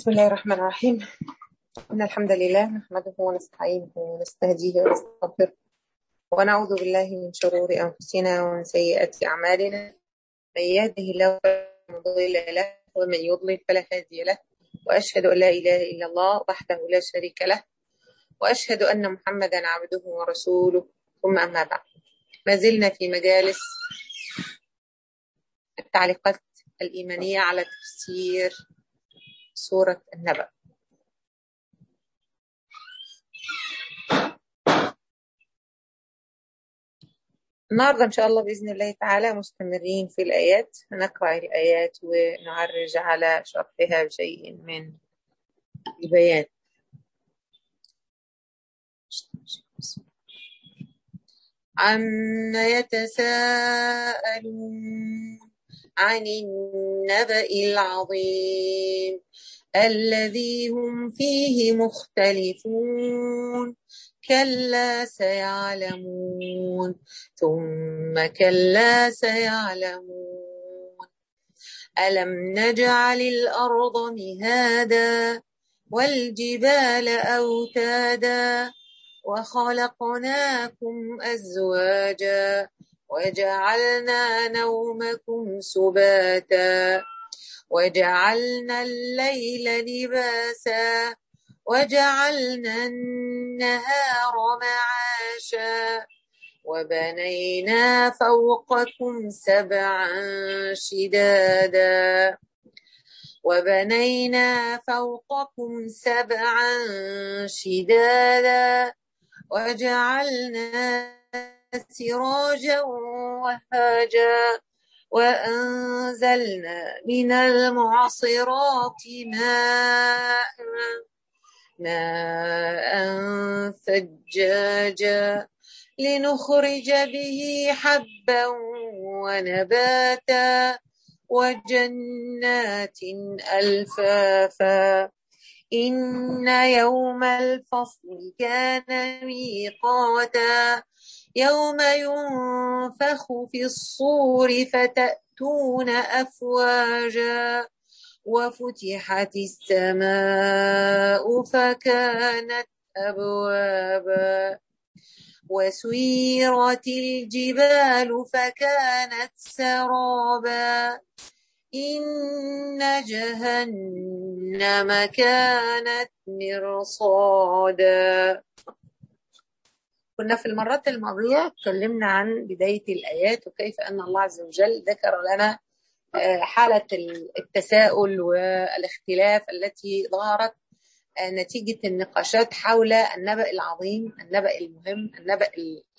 بسم الله الرحمن الرحيم إن الحمد لله نحمده ونستعينه ونستهديه ونستغفره ونعوذ بالله من شرور أنفسنا ومن سيئات أعمالنا من يهده الله فلا مضل له ومن يضلل فلا هادي له وأشهد أن لا إله إلا الله وحده لا شريك له وأشهد أن محمدا عبده ورسوله ثم أما بعد ما زلنا في مجالس التعليقات الإيمانية على تفسير سورة النبأ النهاردة إن شاء الله بإذن الله تعالى مستمرين في الآيات نقرأ الآيات ونعرج على شرحها بشيء من البيان عما يتساءلون عن النبأ العظيم الذي هم فيه مختلفون كلا سيعلمون ثم كلا سيعلمون ألم نجعل الأرض مهادا والجبال أوتادا وخلقناكم أزواجا وجعلنا نومكم سباتا وجعلنا الليل لباسا وجعلنا النهار معاشا وبنينا فوقكم سبعا شدادا وبنينا فوقكم سبعا شدادا وجعلنا سراجا وهاجا وأنزلنا من المعصرات ماء ماء ثجاجا لنخرج به حبا ونباتا وجنات ألفافا إن يوم الفصل كان ميقاتا يوم ينفخ في الصور فتأتون أفواجا وفتحت السماء فكانت أبوابا وسيرت الجبال فكانت سرابا إن جهنم كانت مرصادا كنا في المرات الماضية اتكلمنا عن بداية الآيات وكيف أن الله عز وجل ذكر لنا حالة التساؤل والاختلاف التي ظهرت نتيجة النقاشات حول النبأ العظيم النبأ المهم النبأ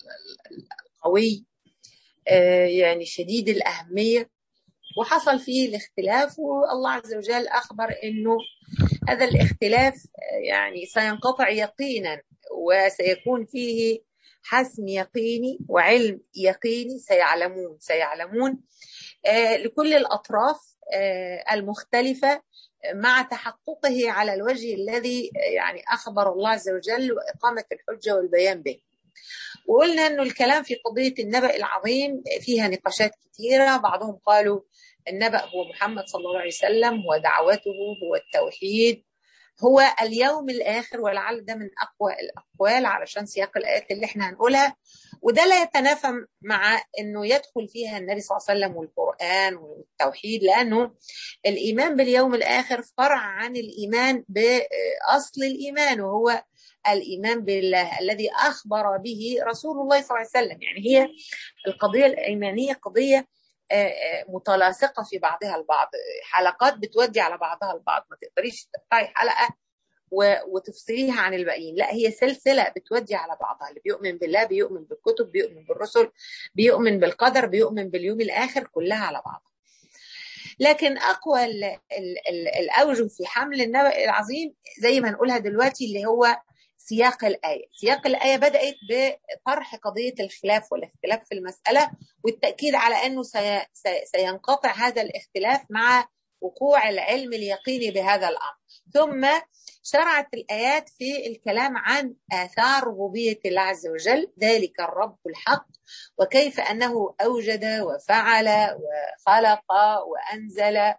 القوي يعني شديد الأهمية وحصل فيه الاختلاف والله عز وجل أخبر أنه هذا الاختلاف يعني سينقطع يقينا وسيكون فيه حسم يقيني وعلم يقيني سيعلمون سيعلمون آه لكل الأطراف آه المختلفة مع تحققه على الوجه الذي يعني أخبر الله عز وجل وإقامة الحجة والبيان به وقلنا أنه الكلام في قضية النبأ العظيم فيها نقاشات كثيرة بعضهم قالوا النبأ هو محمد صلى الله عليه وسلم هو دعوته هو التوحيد هو اليوم الآخر ولعل ده من أقوى الأقوال علشان سياق الآيات اللي احنا هنقولها وده لا يتنافى مع أنه يدخل فيها النبي صلى الله عليه وسلم والقرآن والتوحيد لأنه الإيمان باليوم الآخر فرع عن الإيمان بأصل الإيمان وهو الإيمان بالله الذي أخبر به رسول الله صلى الله عليه وسلم يعني هي القضية الإيمانية قضية متلاصقه في بعضها البعض حلقات بتودي على بعضها البعض ما تقدريش تقطعي حلقه وتفصليها عن الباقيين لا هي سلسله بتودي على بعضها اللي بيؤمن بالله بيؤمن بالكتب بيؤمن بالرسل بيؤمن بالقدر بيؤمن باليوم الاخر كلها على بعضها لكن اقوى ال ال ال الاوجه في حمل النبأ العظيم زي ما هنقولها دلوقتي اللي هو سياق الآية سياق الآية بدأت بطرح قضية الخلاف والاختلاف في المسألة والتأكيد على أنه سي سينقطع هذا الاختلاف مع وقوع العلم اليقيني بهذا الأمر ثم شرعت الآيات في الكلام عن آثار ربوبية الله عز وجل ذلك الرب الحق وكيف أنه أوجد وفعل وخلق وأنزل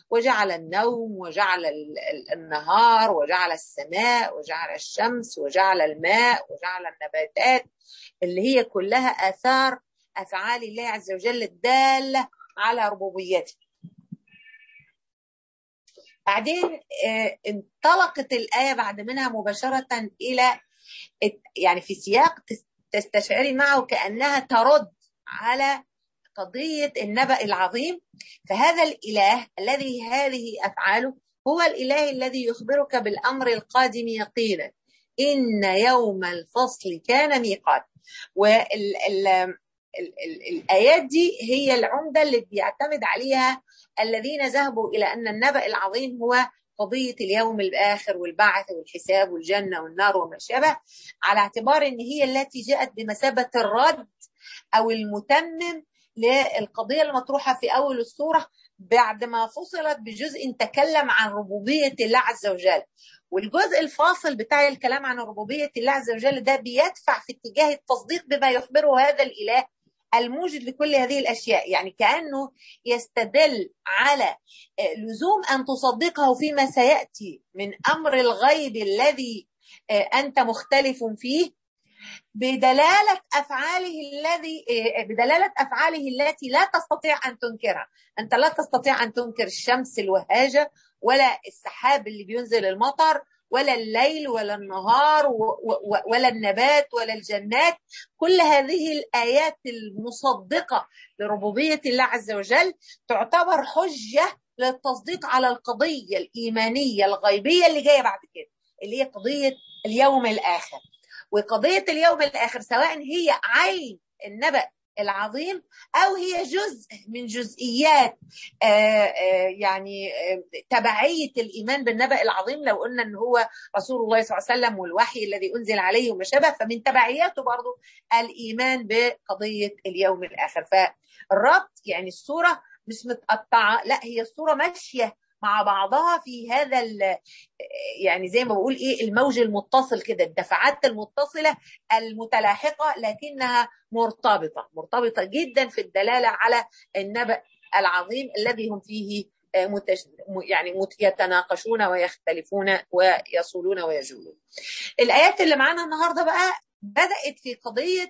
وجعل النوم وجعل النهار وجعل السماء وجعل الشمس وجعل الماء وجعل النباتات اللي هي كلها آثار أفعال الله عز وجل الدالة على ربوبيته بعدين انطلقت الآية بعد منها مباشرة إلى يعني في سياق تستشعري معه كأنها ترد على قضية النبأ العظيم فهذا الإله الذي هذه أفعاله هو الإله الذي يخبرك بالأمر القادم يقينا إن يوم الفصل كان ميقات والآيات دي هي العمدة اللي بيعتمد عليها الذين ذهبوا إلى أن النبأ العظيم هو قضية اليوم الآخر والبعث والحساب والجنة والنار وما شابه على اعتبار أن هي التي جاءت بمثابة الرد أو المتمم للقضية المطروحة في أول السورة بعد ما فصلت بجزء تكلم عن ربوبية الله عز وجل والجزء الفاصل بتاع الكلام عن ربوبية الله عز وجل ده بيدفع في اتجاه التصديق بما يخبره هذا الإله الموجد لكل هذه الاشياء يعني كانه يستدل على لزوم ان تصدقه فيما سياتي من امر الغيب الذي انت مختلف فيه بدلاله افعاله الذي بدلاله افعاله التي لا تستطيع ان تنكرها انت لا تستطيع ان تنكر الشمس الوهاجه ولا السحاب اللي بينزل المطر ولا الليل ولا النهار ولا النبات ولا الجنات كل هذه الايات المصدقه لربوبيه الله عز وجل تعتبر حجه للتصديق على القضيه الايمانيه الغيبيه اللي جايه بعد كده اللي هي قضيه اليوم الاخر وقضيه اليوم الاخر سواء هي عين النبأ العظيم او هي جزء من جزئيات يعني تبعيه الايمان بالنبأ العظيم لو قلنا ان هو رسول الله صلى الله عليه وسلم والوحي الذي انزل عليه وما شابه فمن تبعياته برضه الايمان بقضيه اليوم الاخر فالربط يعني الصوره مش متقطعه لا هي الصوره ماشيه مع بعضها في هذا يعني زي ما بقول ايه الموج المتصل كده الدفعات المتصله المتلاحقه لكنها مرتبطه مرتبطه جدا في الدلاله على النبأ العظيم الذي هم فيه متش... يعني يتناقشون ويختلفون ويصولون ويجولون. الايات اللي معانا النهارده بقى بدات في قضيه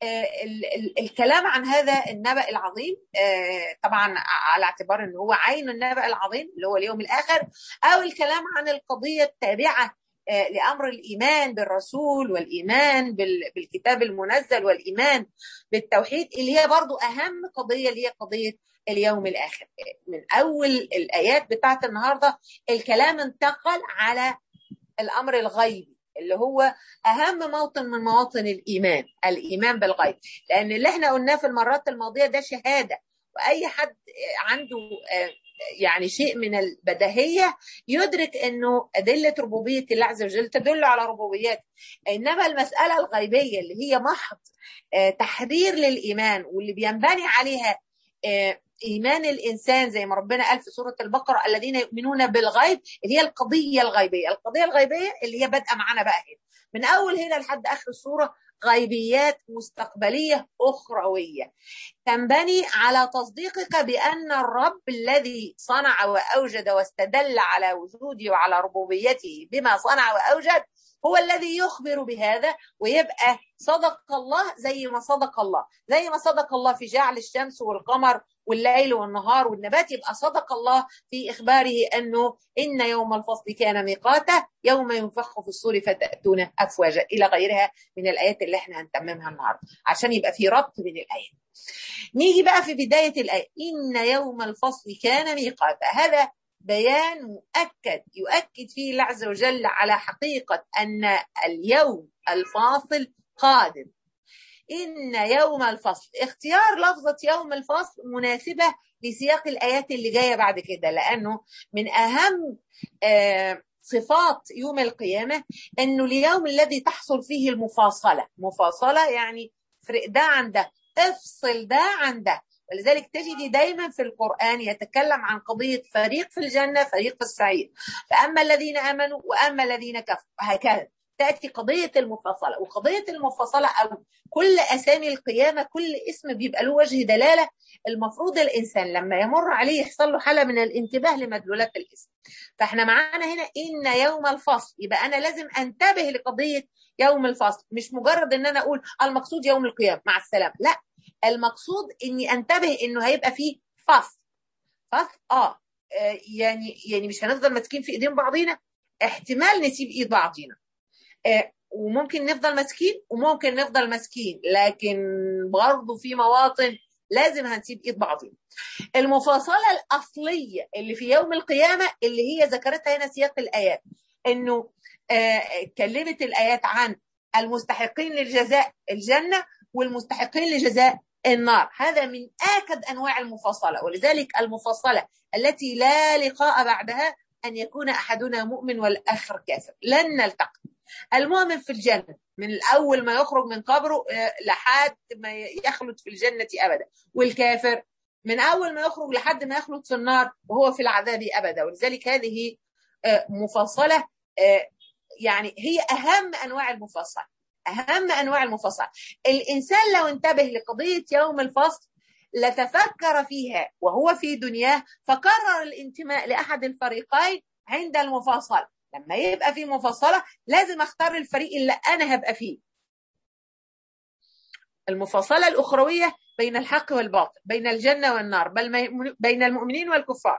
الكلام عن هذا النبأ العظيم طبعا على اعتبار ان هو عين النبأ العظيم اللي هو اليوم الاخر او الكلام عن القضيه التابعه لامر الايمان بالرسول والايمان بالكتاب المنزل والايمان بالتوحيد اللي هي برضو اهم قضيه اللي هي قضيه اليوم الاخر من اول الايات بتاعت النهارده الكلام انتقل على الامر الغيبي اللي هو اهم موطن من مواطن الايمان الايمان بالغيب لان اللي احنا قلناه في المرات الماضيه ده شهاده واي حد عنده يعني شيء من البديهيه يدرك انه ادله ربوبيه الله عز وجل تدل على ربوبيته انما المساله الغيبيه اللي هي محض تحرير للايمان واللي بينبني عليها ايمان الانسان زي ما ربنا قال في سوره البقره الذين يؤمنون بالغيب اللي هي القضيه الغيبيه، القضيه الغيبيه اللي هي بادئه معانا بقى هنا من اول هنا لحد اخر السوره غيبيات مستقبليه اخرويه تنبني على تصديقك بان الرب الذي صنع واوجد واستدل على وجوده وعلى ربوبيته بما صنع واوجد هو الذي يخبر بهذا ويبقى صدق الله زي ما صدق الله زي ما صدق الله في جعل الشمس والقمر والليل والنهار والنبات يبقى صدق الله في إخباره أنه إن يوم الفصل كان ميقاتا يوم ينفخ في الصور فتأتون أفواجا إلى غيرها من الآيات اللي احنا هنتممها النهاردة عشان يبقى في ربط بين الآيات نيجي بقى في بداية الآية إن يوم الفصل كان ميقاتا هذا بيان مؤكد يؤكد فيه الله عز وجل على حقيقة أن اليوم الفاصل قادم إن يوم الفصل اختيار لفظة يوم الفصل مناسبة لسياق الآيات اللي جاية بعد كده لأنه من أهم آه صفات يوم القيامة أنه اليوم الذي تحصل فيه المفاصلة مفاصلة يعني فرق ده عن ده افصل ده عن ده ولذلك تجدي دايما في القرآن يتكلم عن قضية فريق في الجنة فريق في السعير فأما الذين آمنوا وأما الذين كفروا هكذا تأتي قضية المفاصلة وقضية المفاصلة أو كل أسامي القيامة كل اسم بيبقى له وجه دلالة المفروض الإنسان لما يمر عليه يحصل له حالة من الانتباه لمدلولات الاسم فاحنا معانا هنا إن يوم الفصل يبقى أنا لازم أنتبه لقضية يوم الفصل مش مجرد ان انا اقول المقصود يوم القيامه مع السلامه لا المقصود اني انتبه انه هيبقى فيه فصل فصل اه يعني يعني مش هنفضل ماسكين في ايدين بعضينا احتمال نسيب ايد بعضينا آه وممكن نفضل ماسكين وممكن نفضل ماسكين لكن برضه في مواطن لازم هنسيب ايد بعضينا المفاصله الاصليه اللي في يوم القيامه اللي هي ذكرتها هنا سياق الايات انه اتكلمت آه الايات عن المستحقين للجزاء الجنه والمستحقين لجزاء النار هذا من آكد أنواع المفاصلة ولذلك المفاصلة التي لا لقاء بعدها أن يكون أحدنا مؤمن والآخر كافر لن نلتقي المؤمن في الجنة من الأول ما يخرج من قبره لحد ما يخلد في الجنة أبدا والكافر من أول ما يخرج لحد ما يخلد في النار وهو في العذاب أبدا ولذلك هذه مفاصلة يعني هي أهم أنواع المفاصلة أهم أنواع المفاصلة الإنسان لو انتبه لقضية يوم الفصل لتفكر فيها وهو في دنياه فقرر الانتماء لأحد الفريقين عند المفاصلة لما يبقى في مفاصلة لازم اختار الفريق اللي أنا هبقى فيه المفاصلة الأخروية بين الحق والباطل بين الجنة والنار بل بين المؤمنين والكفار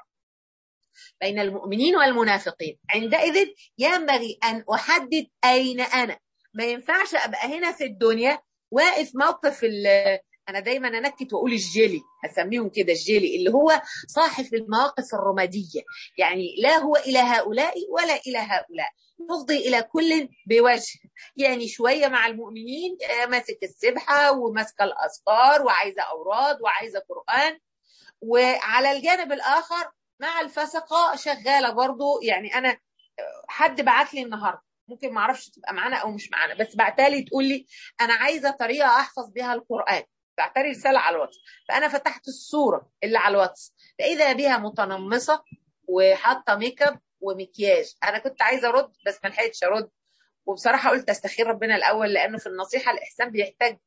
بين المؤمنين والمنافقين عندئذ ينبغي أن أحدد أين أنا ما ينفعش ابقى هنا في الدنيا واقف موقف انا دايما انكت واقول الجيلي هسميهم كده الجيلي اللي هو صاحب المواقف الرماديه يعني لا هو الى هؤلاء ولا الى هؤلاء يفضي الى كل بوجه يعني شويه مع المؤمنين ماسك السبحه وماسكه الاذكار وعايزه اوراد وعايزه قران وعلى الجانب الاخر مع الفسقه شغاله برضو يعني انا حد بعت لي النهارده ممكن ما اعرفش تبقى معانا او مش معانا بس بعتالي تقول لي انا عايزه طريقه احفظ بيها القران بعتلي رساله على الواتس فانا فتحت الصوره اللي على الواتس فاذا بها متنمصه وحاطه ميك اب ومكياج انا كنت عايزه ارد بس ما لحقتش ارد وبصراحه قلت استخير ربنا الاول لانه في النصيحه الاحسان بيحتاج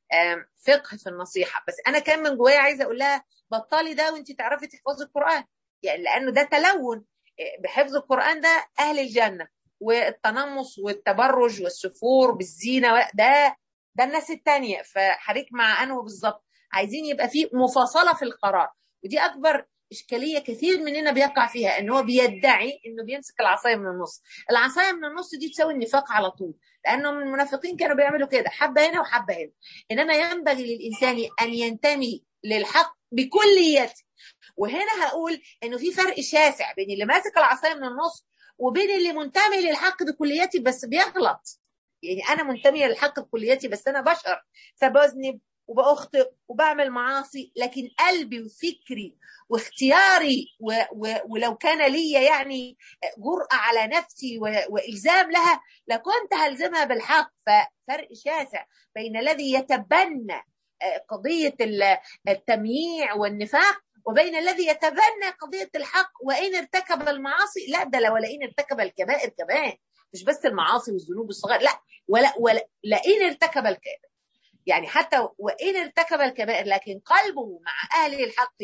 فقه في النصيحه بس انا كان من جوايا عايزه اقول لها بطلي ده وانت تعرفي تحفظي القران يعني لانه ده تلون بحفظ القران ده اهل الجنه والتنمص والتبرج والسفور بالزينه ده ده الناس التانية فحريك مع انه بالظبط عايزين يبقى في مفاصله في القرار ودي اكبر اشكاليه كثير مننا بيقع فيها ان هو بيدعي انه بيمسك العصايه من النص العصايه من النص دي تساوي النفاق على طول لانه المنافقين كانوا بيعملوا كده حبه هنا وحبه هنا انما ينبغي للانسان ان ينتمي للحق بكليته وهنا هقول انه في فرق شاسع بين اللي ماسك العصايه من النص وبين اللي منتمي للحق بكليتي بس بيغلط يعني انا منتميه للحق بكليتي بس انا بشر فبذنب وبأخطئ وبعمل معاصي لكن قلبي وفكري واختياري و و ولو كان لي يعني جرأة على نفسي وإلزام لها لكنت هلزمها بالحق ففرق شاسع بين الذي يتبنى قضية التمييع والنفاق وبين الذي يتبنى قضية الحق وإن ارتكب المعاصي لا ده لو لئن ارتكب الكبائر كمان مش بس المعاصي والذنوب الصغيرة لا ولا ولا لئن ارتكب الكبائر يعني حتى وإن ارتكب الكبائر لكن قلبه مع أهل الحق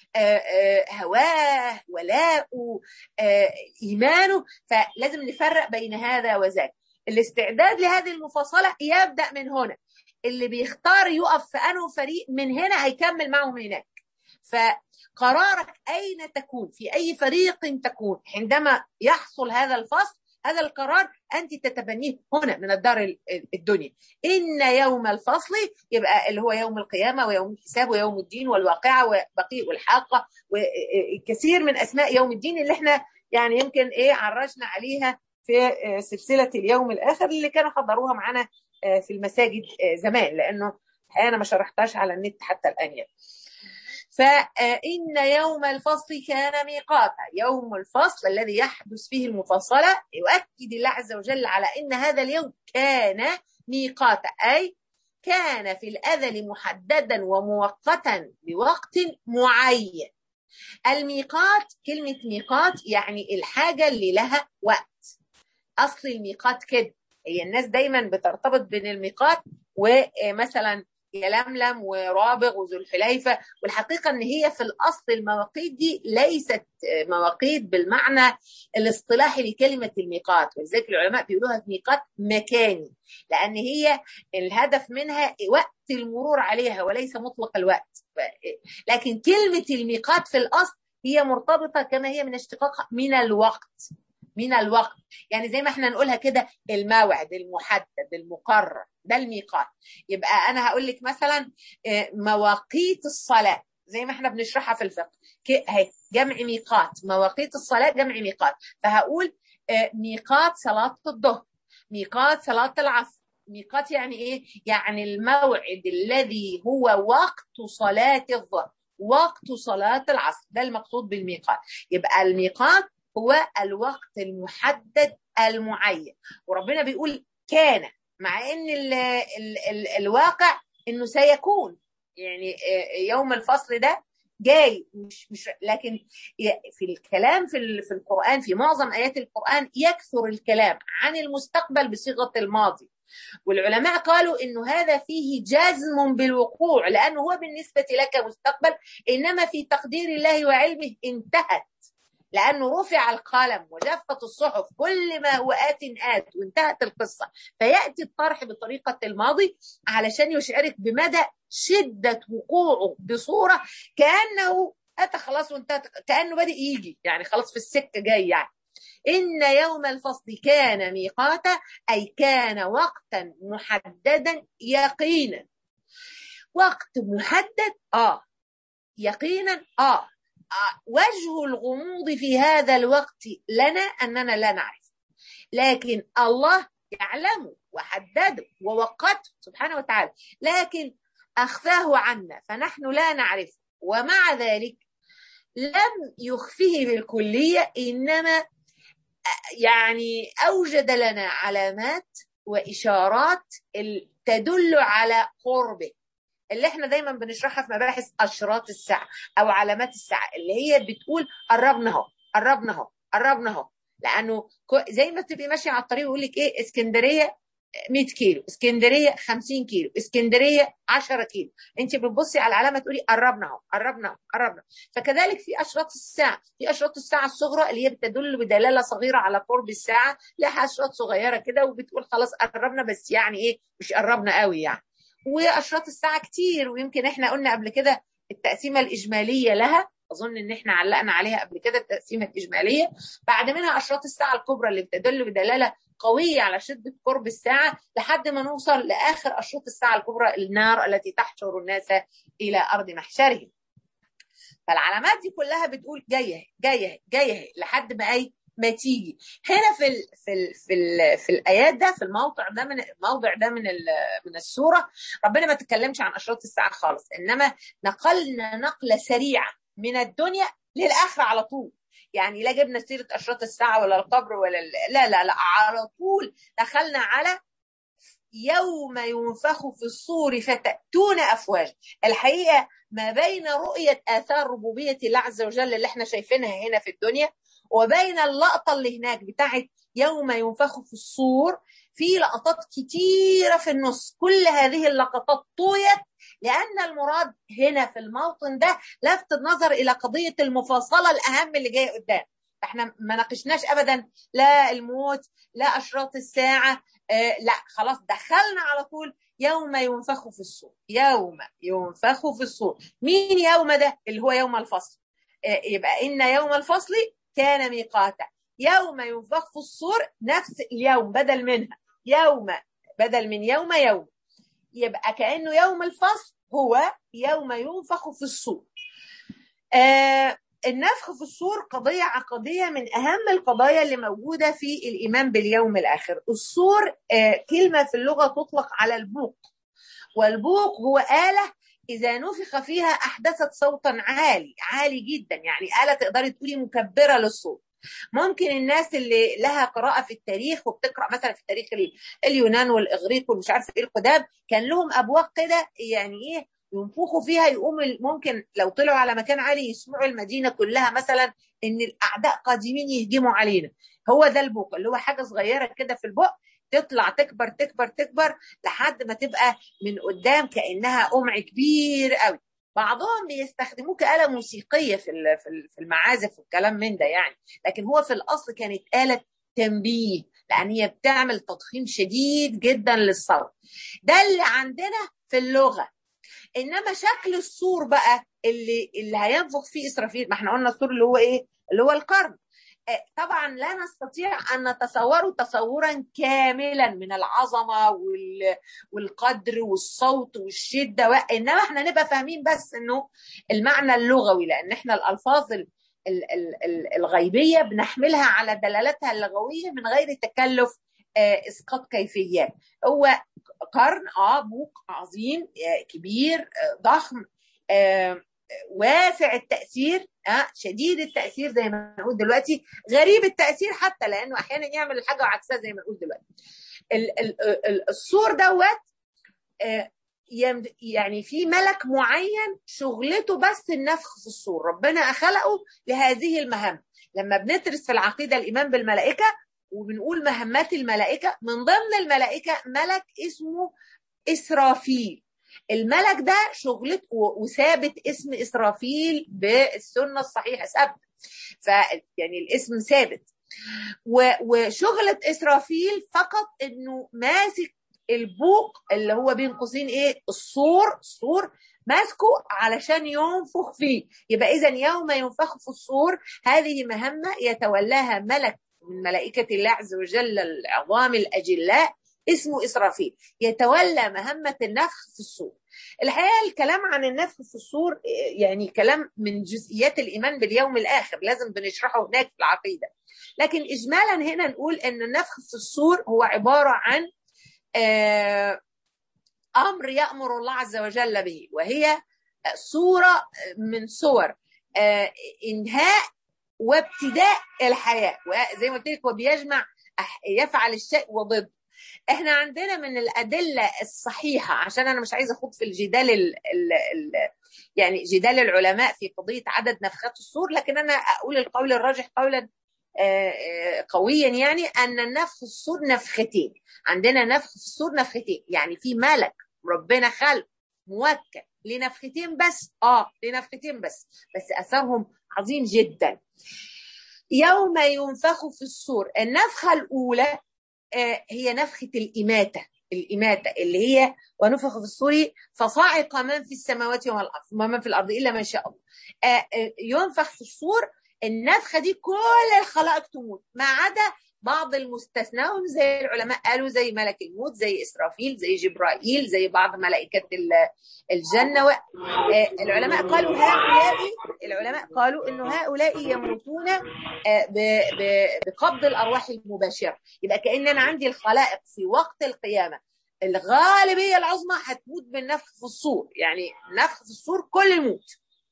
هواه ولاؤه إيمانه فلازم نفرق بين هذا وذاك الاستعداد لهذه المفاصلة يبدأ من هنا اللي بيختار يقف في أنه فريق من هنا هيكمل معهم هناك فقرارك أين تكون في أي فريق تكون عندما يحصل هذا الفصل هذا القرار أنت تتبنيه هنا من الدار الدنيا إن يوم الفصل يبقى اللي هو يوم القيامة ويوم الحساب ويوم الدين والواقعة وبقيء والحاقة وكثير من أسماء يوم الدين اللي احنا يعني يمكن إيه عرجنا عليها في سلسلة اليوم الآخر اللي كانوا حضروها معنا في المساجد زمان لأنه أنا ما شرحتهاش على النت حتى الآن يعني. فإن يوم الفصل كان ميقاتا يوم الفصل الذي يحدث فيه المفاصلة يؤكد الله عز وجل على أن هذا اليوم كان ميقاتا أي كان في الأذل محددا ومؤقتا بوقت معين الميقات كلمة ميقات يعني الحاجة اللي لها وقت أصل الميقات كده هي الناس دايما بترتبط بين الميقات ومثلا يلملم ورابغ وذو الحليفة والحقيقة ان هي في الاصل المواقيت دي ليست مواقيت بالمعنى الاصطلاحي لكلمة الميقات ولذلك العلماء بيقولوها ميقات مكاني لان هي الهدف منها وقت المرور عليها وليس مطلق الوقت لكن كلمة الميقات في الاصل هي مرتبطة كما هي من اشتقاقها من الوقت من الوقت يعني زي ما احنا نقولها كده الموعد المحدد المقرر ده الميقات يبقى انا هقول لك مثلا مواقيت الصلاه زي ما احنا بنشرحها في الفقه اهي جمع ميقات مواقيت الصلاه جمع ميقات فهقول ميقات صلاه الظهر ميقات صلاه العصر ميقات يعني ايه يعني الموعد الذي هو وقت صلاه الظهر وقت صلاه العصر ده المقصود بالميقات يبقى الميقات هو الوقت المحدد المعين وربنا بيقول كان مع ان ال ال ال الواقع انه سيكون يعني يوم الفصل ده جاي مش مش لكن في الكلام في في القران في معظم ايات القران يكثر الكلام عن المستقبل بصيغه الماضي والعلماء قالوا انه هذا فيه جزم بالوقوع لانه هو بالنسبه لك مستقبل انما في تقدير الله وعلمه انتهت لانه رفع القلم وجفت الصحف كل ما هو ات ات وانتهت القصه فياتي الطرح بطريقه الماضي علشان يشعرك بمدى شده وقوعه بصوره كانه اتى خلاص وانتهت كانه بادئ يجي يعني خلاص في السكه جاي يعني إن يوم الفصل كان ميقاتا أي كان وقتا محددا يقينا وقت محدد آه يقينا آه وجه الغموض في هذا الوقت لنا اننا لا نعرف لكن الله يعلمه وحدده ووقته سبحانه وتعالى لكن اخفاه عنا فنحن لا نعرفه ومع ذلك لم يخفه بالكليه انما يعني اوجد لنا علامات واشارات تدل على قربه اللي احنا دايما بنشرحها في مباحث اشراط الساعه او علامات الساعه اللي هي بتقول قربنا اهو قربنا اهو قربنا اهو لانه زي ما تبقي ماشيه على الطريق ويقول لك ايه اسكندريه 100 كيلو اسكندريه 50 كيلو اسكندريه 10 كيلو انت بتبصي على العلامه تقولي قربنا اهو قربنا قربنا فكذلك في اشراط الساعه في اشراط الساعه الصغرى اللي هي بتدل بدلاله صغيره على قرب الساعه لها اشراط صغيره كده وبتقول خلاص قربنا بس يعني ايه مش قربنا قوي يعني واشراط الساعه كتير ويمكن احنا قلنا قبل كده التقسيمه الاجماليه لها اظن ان احنا علقنا عليها قبل كده التقسيمه الاجماليه بعد منها اشراط الساعه الكبرى اللي بتدل بدلاله قويه على شده قرب الساعه لحد ما نوصل لاخر اشراط الساعه الكبرى النار التي تحشر الناس الى ارض محشرهم فالعلامات دي كلها بتقول جايه جايه جايه لحد ما اي ما تيجي هنا في ال في ال في ال في الايات ده في الموضع ده من الموضع ده من من السوره ربنا ما تكلمش عن اشراط الساعه خالص انما نقلنا نقله سريعه من الدنيا للاخره على طول يعني لا جبنا سيره اشراط الساعه ولا القبر ولا لا لا لا على طول دخلنا على يوم ينفخ في الصور فتأتون أفواج الحقيقة ما بين رؤية آثار ربوبية الله عز وجل اللي احنا شايفينها هنا في الدنيا وبين اللقطة اللي هناك بتاعت يوم ينفخ في الصور في لقطات كتيرة في النص كل هذه اللقطات طويت لأن المراد هنا في الموطن ده لفت النظر إلى قضية المفاصلة الأهم اللي جاية قدام احنا ما ناقشناش ابدا لا الموت لا اشراط الساعه آه لا خلاص دخلنا على طول يوم ينفخ في الصور يوم ينفخ في الصور مين يوم ده اللي هو يوم الفصل آه يبقى ان يوم الفصل كان ميقاتا يوم ينفخ في الصور نفس اليوم بدل منها يوم بدل من يوم يوم يبقى كانه يوم الفصل هو يوم ينفخ في الصور آه النفخ في الصور قضية عقدية من أهم القضايا اللي موجودة في الإيمان باليوم الآخر الصور آه كلمة في اللغة تطلق على البوق والبوق هو آلة إذا نفخ فيها أحدثت صوتا عالي عالي جدا يعني آلة تقدري تقولي مكبرة للصوت ممكن الناس اللي لها قراءة في التاريخ وبتقرأ مثلا في تاريخ اليونان والإغريق والمش عارف إيه القدام كان لهم أبواق كده يعني إيه ينفخوا فيها يقوم ممكن لو طلعوا على مكان عالي يسمعوا المدينة كلها مثلا إن الأعداء قادمين يهجموا علينا هو ده البوق اللي هو حاجة صغيرة كده في البق تطلع تكبر تكبر تكبر لحد ما تبقى من قدام كانها قمع كبير قوي بعضهم بيستخدموه كآلة موسيقية في في المعازف والكلام من ده يعني لكن هو في الأصل كانت آلة تنبيه لأن هي بتعمل تضخيم شديد جدا للصوت ده اللي عندنا في اللغة إنما شكل السور بقى اللي اللي هينفخ فيه إسرافيل ما احنا قلنا السور اللي هو إيه اللي هو القرن طبعا لا نستطيع ان نتصوره تصورا كاملا من العظمه والقدر والصوت والشده انما احنا نبقى فاهمين بس انه المعنى اللغوي لان احنا الالفاظ الغيبيه بنحملها على دلالتها اللغويه من غير تكلف اسقاط كيفيات هو قرن اه بوق عظيم كبير ضخم واسع التاثير ها شديد التاثير زي ما نقول دلوقتي غريب التاثير حتى لانه احيانا يعمل الحاجه وعكسها زي ما نقول دلوقتي السور دوت يعني في ملك معين شغلته بس النفخ في الصور ربنا خلقه لهذه المهام لما بندرس في العقيده الايمان بالملائكه وبنقول مهمات الملائكه من ضمن الملائكه ملك اسمه اسرافيل الملك ده شغلته وثابت اسم اسرافيل بالسنه الصحيحه ثابت ف يعني الاسم ثابت وشغله اسرافيل فقط انه ماسك البوق اللي هو بين قوسين ايه الصور الصور ماسكه علشان ينفخ فيه يبقى اذا يوم ينفخ في الصور هذه مهمه يتولاها ملك من ملائكه الله عز وجل العظام الاجلاء اسمه اسرافيل يتولى مهمه النفخ في الصور الحقيقه الكلام عن النفخ في الصور يعني كلام من جزئيات الايمان باليوم الاخر لازم بنشرحه هناك في العقيده لكن اجمالا هنا نقول ان النفخ في الصور هو عباره عن امر يامر الله عز وجل به وهي صوره من صور انهاء وابتداء الحياه وزي ما قلت لك وبيجمع يفعل الشيء وضد احنا عندنا من الادله الصحيحه عشان انا مش عايزه اخوض في الجدال ال ال ال يعني جدال العلماء في قضيه عدد نفخات الصور لكن انا اقول القول الراجح قولا قويا يعني ان النفخ في الصور نفختين عندنا نفخ في الصور نفختين يعني في ملك ربنا خلق موكل لنفختين بس اه لنفختين بس بس اثرهم عظيم جدا يوم ينفخ في الصور النفخه الاولى هي نفخة الإماتة الإماتة اللي هي ونفخ في الصور فصعق من في السماوات ومن الأرض ومن في الأرض إلا ما شاء الله ينفخ في الصور النفخة دي كل الخلائق تموت ما عدا بعض المستثنون زي العلماء قالوا زي ملك الموت زي إسرافيل زي جبرائيل زي بعض ملائكة الجنة و... العلماء قالوا هؤلاء العلماء قالوا انه هؤلاء يموتون بقبض الارواح المباشره يبقى كان انا عندي الخلائق في وقت القيامه الغالبيه العظمى هتموت بالنفخ في الصور يعني نفخ في الصور كل الموت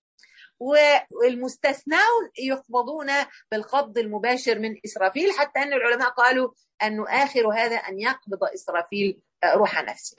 والمستثنون يقبضون بالقبض المباشر من اسرافيل حتى ان العلماء قالوا انه اخر هذا ان يقبض اسرافيل روح نفسه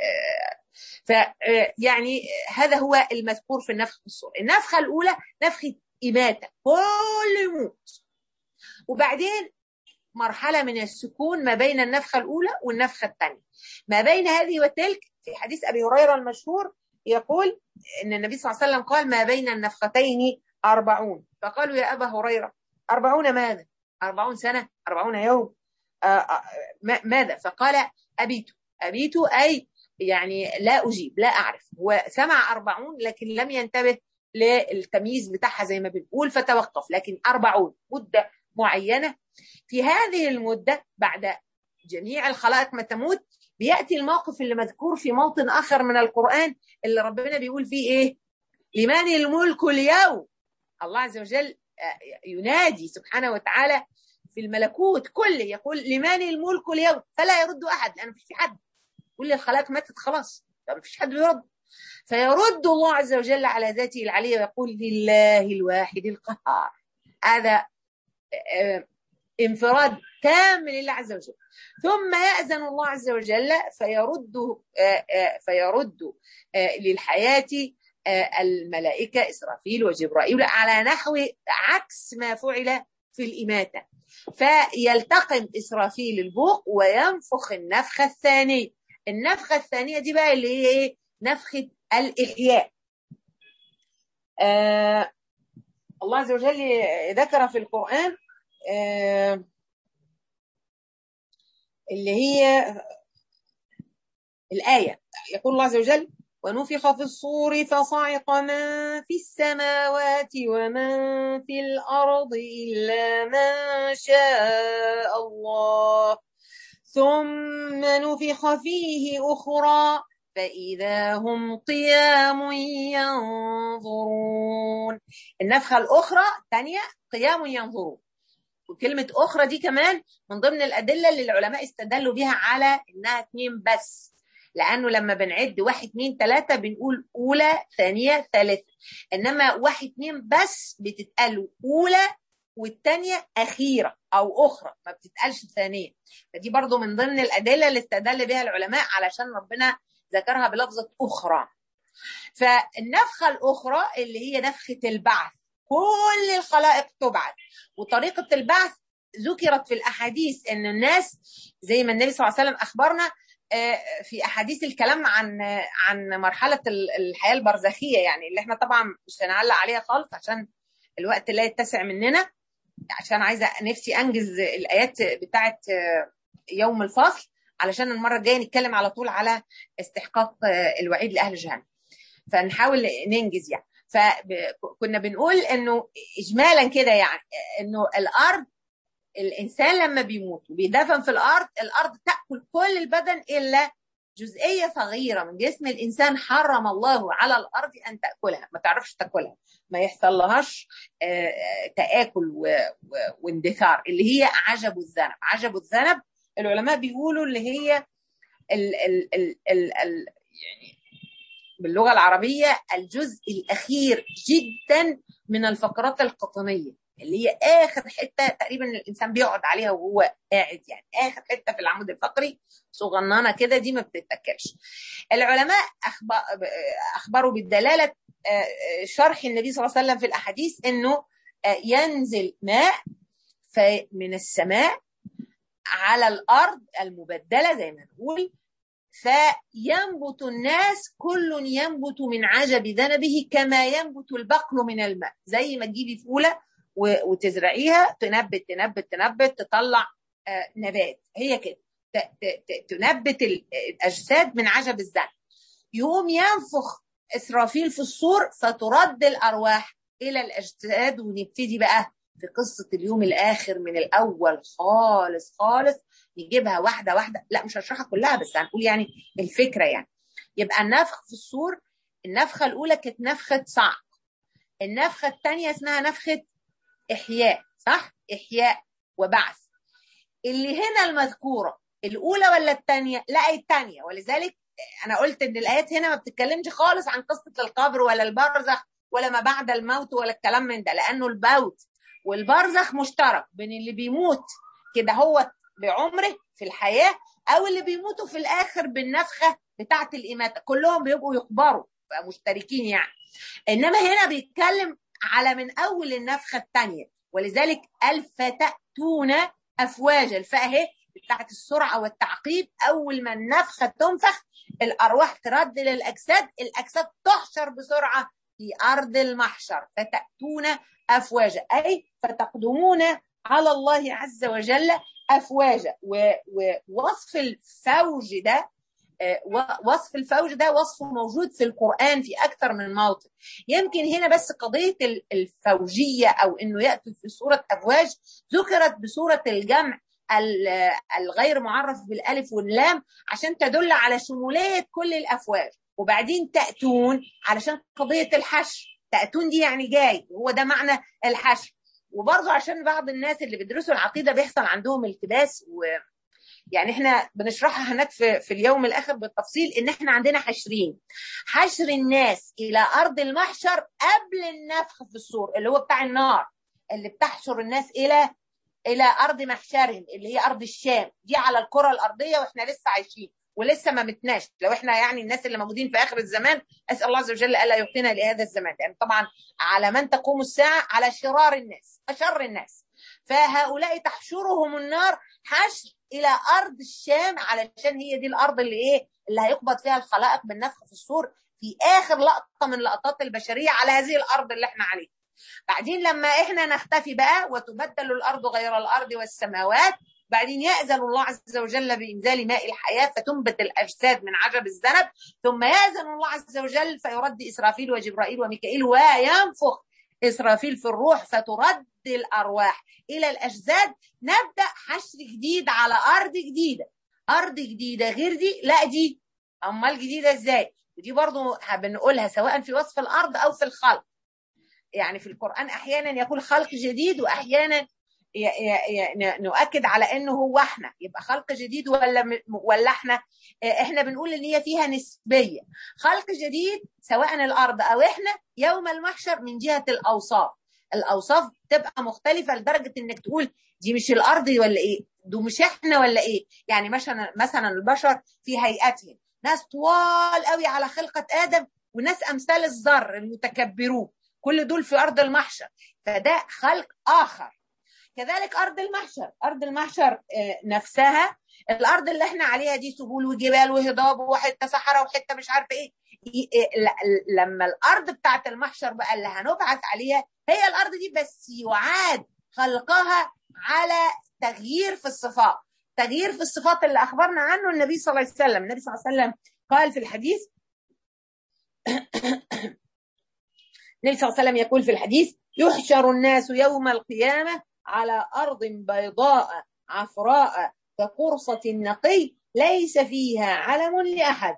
فيعني هذا هو المذكور في النفخ في الصور النفخه الاولى نفخه اماته كل يموت وبعدين مرحله من السكون ما بين النفخه الاولى والنفخه الثانيه ما بين هذه وتلك في حديث ابي هريره المشهور يقول ان النبي صلى الله عليه وسلم قال ما بين النفختين أربعون فقالوا يا أبا هريرة أربعون ماذا أربعون سنة أربعون يوم آآ ماذا فقال أبيت أبيت أي يعني لا أجيب لا أعرف هو سمع أربعون لكن لم ينتبه للتمييز بتاعها زي ما بنقول فتوقف لكن أربعون مدة معينة في هذه المدة بعد جميع الخلائق ما تموت بياتي الموقف اللي مذكور في موطن اخر من القران اللي ربنا بيقول فيه ايه؟ لمن الملك اليوم؟ الله عز وجل ينادي سبحانه وتعالى في الملكوت كله يقول لمن الملك اليوم؟ فلا يرد احد لانه في حد كل الخلائق ماتت خلاص ما فيش حد بيرد فيرد الله عز وجل على ذاته العليه ويقول لله الواحد القهار هذا انفراد تام لله عز وجل ثم يأذن الله عز وجل فيرد فيرد للحياة الملائكة إسرافيل وجبرائيل على نحو عكس ما فعل في الإماتة فيلتقم إسرافيل البوق وينفخ النفخة الثانية النفخة الثانية دي بقى اللي هي إيه نفخة الإحياء آه الله عز وجل ذكر في القرآن آه اللي هي الآية يقول الله عز وجل ونفخ في الصور فصعق من في السماوات ومن في الأرض إلا من شاء الله ثم نفخ فيه أخرى فإذا هم قيام ينظرون النفخة الأخرى ثانية قيام ينظرون وكلمة أخرى دي كمان من ضمن الأدلة اللي العلماء استدلوا بها على إنها اتنين بس لأنه لما بنعد واحد اتنين تلاتة بنقول أولى ثانية ثالثة إنما واحد اتنين بس بتتقال أولى والتانية أخيرة أو أخرى ما بتتقالش ثانية فدي برضو من ضمن الأدلة اللي استدل بها العلماء علشان ربنا ذكرها بلفظة أخرى فالنفخة الأخرى اللي هي نفخة البعث كل الخلائق تبعث وطريقة البعث ذكرت في الأحاديث أن الناس زي ما النبي صلى الله عليه وسلم أخبرنا في أحاديث الكلام عن عن مرحلة الحياة البرزخية يعني اللي احنا طبعا مش هنعلق عليها خالص عشان الوقت لا يتسع مننا عشان عايزة نفسي أنجز الآيات بتاعت يوم الفصل علشان المرة الجاية نتكلم على طول على استحقاق الوعيد لأهل جهنم فنحاول ننجز يعني فكنا بنقول انه اجمالا كده يعني انه الارض الانسان لما بيموت وبيدفن في الارض الارض تاكل كل البدن الا جزئيه صغيره من جسم الانسان حرم الله على الارض ان تاكلها ما تعرفش تاكلها ما يحصل لهاش تاكل واندثار اللي هي عجب الذنب عجب الذنب العلماء بيقولوا اللي هي ال ال ال ال ال يعني باللغه العربيه الجزء الاخير جدا من الفقرات القطنيه اللي هي اخر حته تقريبا الانسان بيقعد عليها وهو قاعد يعني اخر حته في العمود الفقري صغننه كده دي ما بتتاكلش العلماء اخبروا بالدلاله شرح النبي صلى الله عليه وسلم في الاحاديث انه ينزل ماء من السماء على الارض المبدله زي ما نقول فينبت الناس كل ينبت من عجب ذنبه كما ينبت البقل من الماء زي ما تجيبي فوله وتزرعيها تنبت تنبت تنبت تطلع نبات هي كده تنبت الاجساد من عجب الذنب يقوم ينفخ اسرافيل في الصور فترد الارواح الى الاجساد ونبتدي بقى في قصه اليوم الاخر من الاول خالص خالص نجيبها واحده واحده لا مش هشرحها كلها بس هنقول يعني الفكره يعني يبقى النفخ في الصور النفخه الاولى كانت نفخه صعق النفخه الثانيه اسمها نفخه احياء صح احياء وبعث اللي هنا المذكوره الاولى ولا الثانيه لا الثانيه ولذلك انا قلت ان الايات هنا ما بتتكلمش خالص عن قصه القبر ولا البرزخ ولا ما بعد الموت ولا الكلام من ده لانه الموت والبرزخ مشترك بين اللي بيموت كده هو بعمره في الحياه او اللي بيموتوا في الاخر بالنفخه بتاعه الاماته كلهم بيبقوا يقبروا مشتركين يعني انما هنا بيتكلم على من اول النفخه الثانيه ولذلك الف تاتون افواجا الفاء اهي بتاعت السرعه والتعقيب اول ما النفخه تنفخ الارواح ترد للاجساد الاجساد تحشر بسرعه في ارض المحشر فتاتون افواجا اي فتقدمون على الله عز وجل افواجا ووصف الفوج ده وصف الفوج ده وصفه موجود في القرآن في أكثر من موطن يمكن هنا بس قضية الفوجية أو أنه يأتي في سورة أفواج ذكرت بصورة الجمع الغير معرف بالألف واللام عشان تدل على شمولية كل الأفواج وبعدين تأتون علشان قضية الحشر تأتون دي يعني جاي هو ده معنى الحشر وبرضه عشان بعض الناس اللي بيدرسوا العقيدة بيحصل عندهم التباس و يعني احنا بنشرحها هناك في, في اليوم الاخر بالتفصيل ان احنا عندنا حشرين حشر الناس الى ارض المحشر قبل النفخ في الصور اللي هو بتاع النار اللي بتحشر الناس الى الى ارض محشرهم اللي هي ارض الشام دي على الكره الارضيه واحنا لسه عايشين ولسه ما متناش لو احنا يعني الناس اللي موجودين في اخر الزمان اسال الله عز وجل الا يبقينا لهذا الزمان يعني طبعا على من تقوم الساعه على شرار الناس اشر الناس فهؤلاء تحشرهم النار حشر الى ارض الشام علشان هي دي الارض اللي ايه اللي هيقبض فيها الخلائق بالنفخ في الصور في اخر لقطه من لقطات البشريه على هذه الارض اللي احنا عليها بعدين لما احنا نختفي بقى وتبدل الارض غير الارض والسماوات بعدين يأذن الله عز وجل بإنزال ماء الحياة فتنبت الأجساد من عجب الذنب ثم يأذن الله عز وجل فيرد إسرافيل وجبرائيل وميكائيل وينفخ إسرافيل في الروح فترد الأرواح إلى الأجساد نبدأ حشر جديد على أرض جديدة أرض جديدة غير دي لا دي أمال جديدة إزاي ودي برضو بنقولها سواء في وصف الأرض أو في الخلق يعني في القرآن أحيانا يقول خلق جديد وأحيانا نؤكد على انه هو احنا يبقى خلق جديد ولا ولا احنا احنا بنقول ان هي فيها نسبيه خلق جديد سواء الارض او احنا يوم المحشر من جهه الاوصاف الاوصاف تبقى مختلفه لدرجه انك تقول دي مش الارض ولا ايه دول مش احنا ولا ايه يعني مثلا مثلا البشر في هيئتهم ناس طوال قوي على خلقه ادم وناس امثال الذر المتكبرون كل دول في ارض المحشر فده خلق اخر كذلك ارض المحشر ارض المحشر نفسها الارض اللي احنا عليها دي سهول وجبال وهضاب وحته صحراء وحته مش عارفه ايه لما الارض بتاعت المحشر بقى اللي هنبعث عليها هي الارض دي بس يعاد خلقها على تغيير في الصفات تغيير في الصفات اللي اخبرنا عنه النبي صلى الله عليه وسلم النبي صلى الله عليه وسلم قال في الحديث النبي صلى الله عليه وسلم يقول في الحديث يحشر الناس يوم القيامه على أرض بيضاء عفراء كقرصة النقي ليس فيها علم لأحد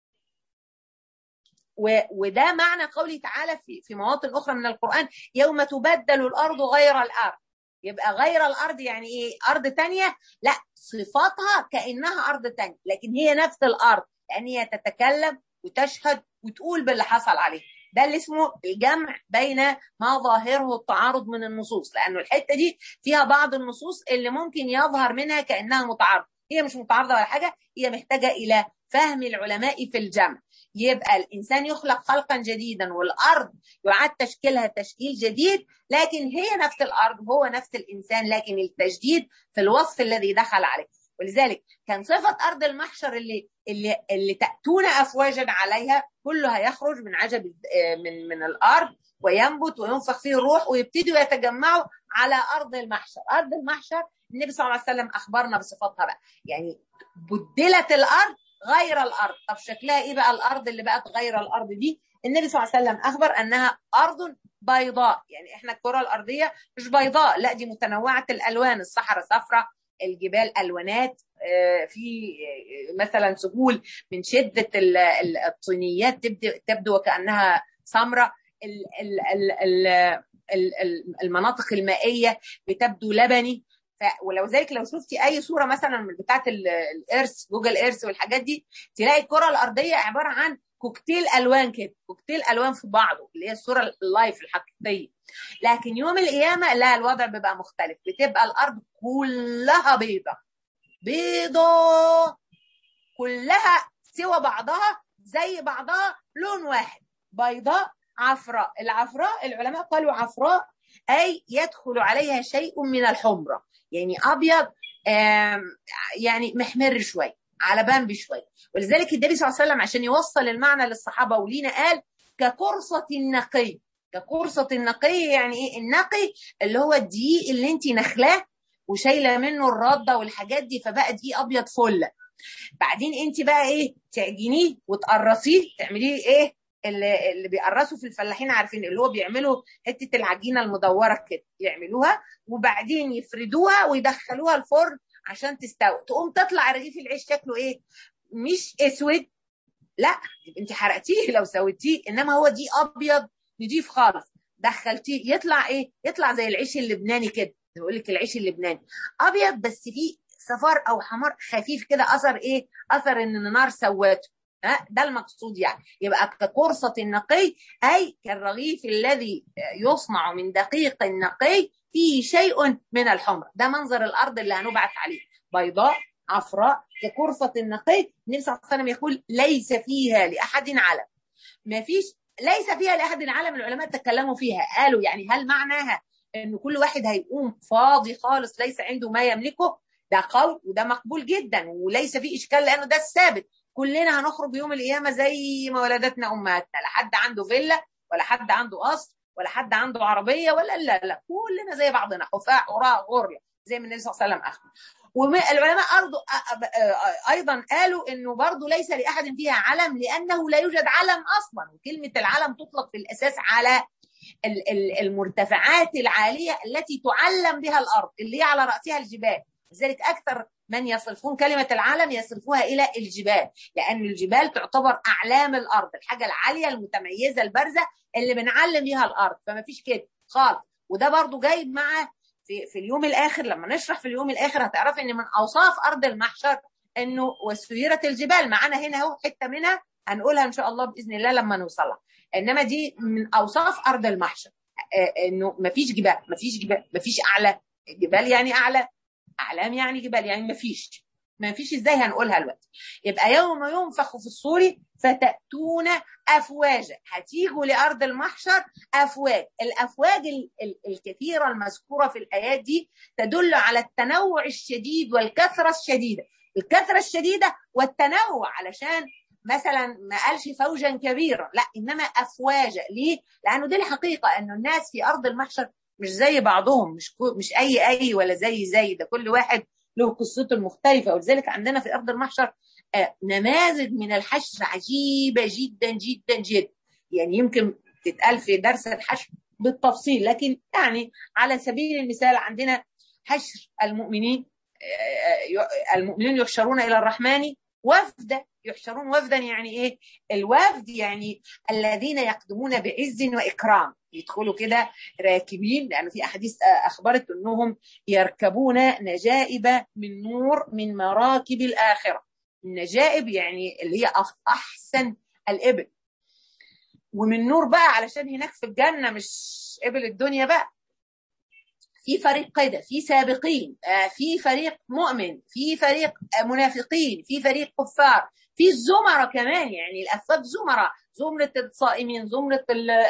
وده معنى قوله تعالى في, في مواطن أخرى من القرآن يوم تبدل الأرض غير الأرض يبقى غير الأرض يعني إيه أرض تانية لا صفاتها كأنها أرض تانية لكن هي نفس الأرض لأن هي تتكلم وتشهد وتقول باللي حصل عليه ده اللي اسمه الجمع بين ما ظاهره التعارض من النصوص لانه الحته دي فيها بعض النصوص اللي ممكن يظهر منها كانها متعارضه هي مش متعارضه ولا حاجه هي محتاجه الى فهم العلماء في الجمع يبقى الانسان يخلق خلقا جديدا والارض يعاد تشكيلها تشكيل جديد لكن هي نفس الارض هو نفس الانسان لكن التجديد في الوصف الذي دخل عليه ولذلك كان صفة أرض المحشر اللي اللي اللي تأتون أفواجا عليها كله هيخرج من عجب من من الأرض وينبت وينفخ فيه الروح ويبتدوا يتجمعوا على أرض المحشر، أرض المحشر النبي صلى الله عليه وسلم أخبرنا بصفاتها بقى، يعني بدلت الأرض غير الأرض، طب شكلها إيه بقى الأرض اللي بقت غير الأرض دي؟ النبي صلى الله عليه وسلم أخبر أنها أرض بيضاء، يعني إحنا الكرة الأرضية مش بيضاء، لا دي متنوعة الألوان، الصحراء صفراء، الجبال الوانات في مثلا سهول من شده الطينيات تبدو وكانها سمراء المناطق المائيه بتبدو لبني ولو ذلك لو شفتي اي صوره مثلا من بتاعه الارث جوجل ايرث والحاجات دي تلاقي الكره الارضيه عباره عن كوكتيل الوان كده كوكتيل الوان في بعضه اللي هي الصوره اللايف الحقيقيه لكن يوم القيامه لا الوضع بيبقى مختلف بتبقى الارض كلها بيضه بيضه كلها سوى بعضها زي بعضها لون واحد بيضاء عفراء العفراء العلماء قالوا عفراء اي يدخل عليها شيء من الحمره يعني ابيض يعني محمر شويه على بامبي شويه ولذلك النبي صلى الله عليه وسلم عشان يوصل المعنى للصحابه ولينا قال كقرصه النقي كقرصه النقي يعني ايه النقي اللي هو الدقيق اللي انت نخلاه وشايله منه الرده والحاجات دي فبقى دقيق ابيض فله بعدين انت بقى ايه تعجنيه وتقرصيه تعمليه ايه اللي, اللي بيقرصوا في الفلاحين عارفين اللي هو بيعملوا حته العجينه المدوره كده يعملوها وبعدين يفردوها ويدخلوها الفرن عشان تستوي تقوم تطلع رغيف العيش شكله ايه مش اسود لا انت حرقتيه لو سويتيه انما هو دي ابيض نضيف خالص دخلتيه يطلع ايه يطلع زي العيش اللبناني كده بقول لك العيش اللبناني ابيض بس فيه صفار او حمار خفيف كده اثر ايه اثر ان النار سواته ها ده المقصود يعني يبقى كقرصة النقي أي كالرغيف الذي يصنع من دقيق نقي فيه شيء من الحمر ده منظر الأرض اللي هنبعث عليه بيضاء عفراء كقرصة النقي النبي صلى الله عليه وسلم يقول ليس فيها لأحد علم ما فيش ليس فيها لأحد علم العلماء تكلموا فيها قالوا يعني هل معناها ان كل واحد هيقوم فاضي خالص ليس عنده ما يملكه ده قول وده مقبول جدا وليس فيه اشكال لانه ده الثابت كلنا هنخرج يوم القيامه زي ما ولدتنا امهاتنا لا حد عنده فيلا ولا حد عنده قصر ولا حد عنده عربيه ولا لا لا كلنا زي بعضنا حفاء عراء غرله زي ما النبي صلى الله عليه وسلم اخبر والعلماء ايضا قالوا انه برضه ليس لاحد فيها علم لانه لا يوجد علم اصلا وكلمه العلم تطلق في الاساس على المرتفعات العاليه التي تعلم بها الارض اللي هي على راسها الجبال لذلك اكثر من يصرفون كلمه العلم يصرفوها الى الجبال لان الجبال تعتبر اعلام الارض الحاجه العاليه المتميزه البارزه اللي بنعلم بيها الارض فما فيش كده خالص وده برضو جاي مع في, في اليوم الاخر لما نشرح في اليوم الاخر هتعرف ان من اوصاف ارض المحشر انه وسيرت الجبال معانا هنا اهو حته منها هنقولها ان شاء الله باذن الله لما نوصلها انما دي من اوصاف ارض المحشر انه ما فيش جبال ما فيش جبال ما فيش اعلى جبال يعني اعلى اعلام يعني جبال يعني ما فيش ما فيش ازاي هنقولها دلوقتي يبقى يوم ينفخ في الصور فتاتون افواجا هتيجوا لارض المحشر افواج الافواج الكثيره المذكوره في الايات دي تدل على التنوع الشديد والكثره الشديده الكثره الشديده والتنوع علشان مثلا ما قالش فوجا كبيرا لا انما افواجا ليه لانه دي الحقيقه انه الناس في ارض المحشر مش زي بعضهم مش مش اي اي ولا زي زي ده كل واحد له قصته المختلفه ولذلك عندنا في ارض المحشر نماذج من الحشر عجيبه جدا جدا جدا يعني يمكن تتقال في درس الحشر بالتفصيل لكن يعني على سبيل المثال عندنا حشر المؤمنين المؤمنين يحشرون الى الرحمن وفدا يحشرون وفدا يعني ايه الوفد يعني الذين يقدمون بعز واكرام يدخلوا كده راكبين لانه في احاديث اخبرت انهم يركبون نجائب من نور من مراكب الاخره النجائب يعني اللي هي احسن الابل ومن نور بقى علشان هناك في الجنه مش ابل الدنيا بقى في فريق كده في سابقين في فريق مؤمن في فريق منافقين في فريق كفار في الزمره كمان يعني الافواج زمره زمره الصائمين زمره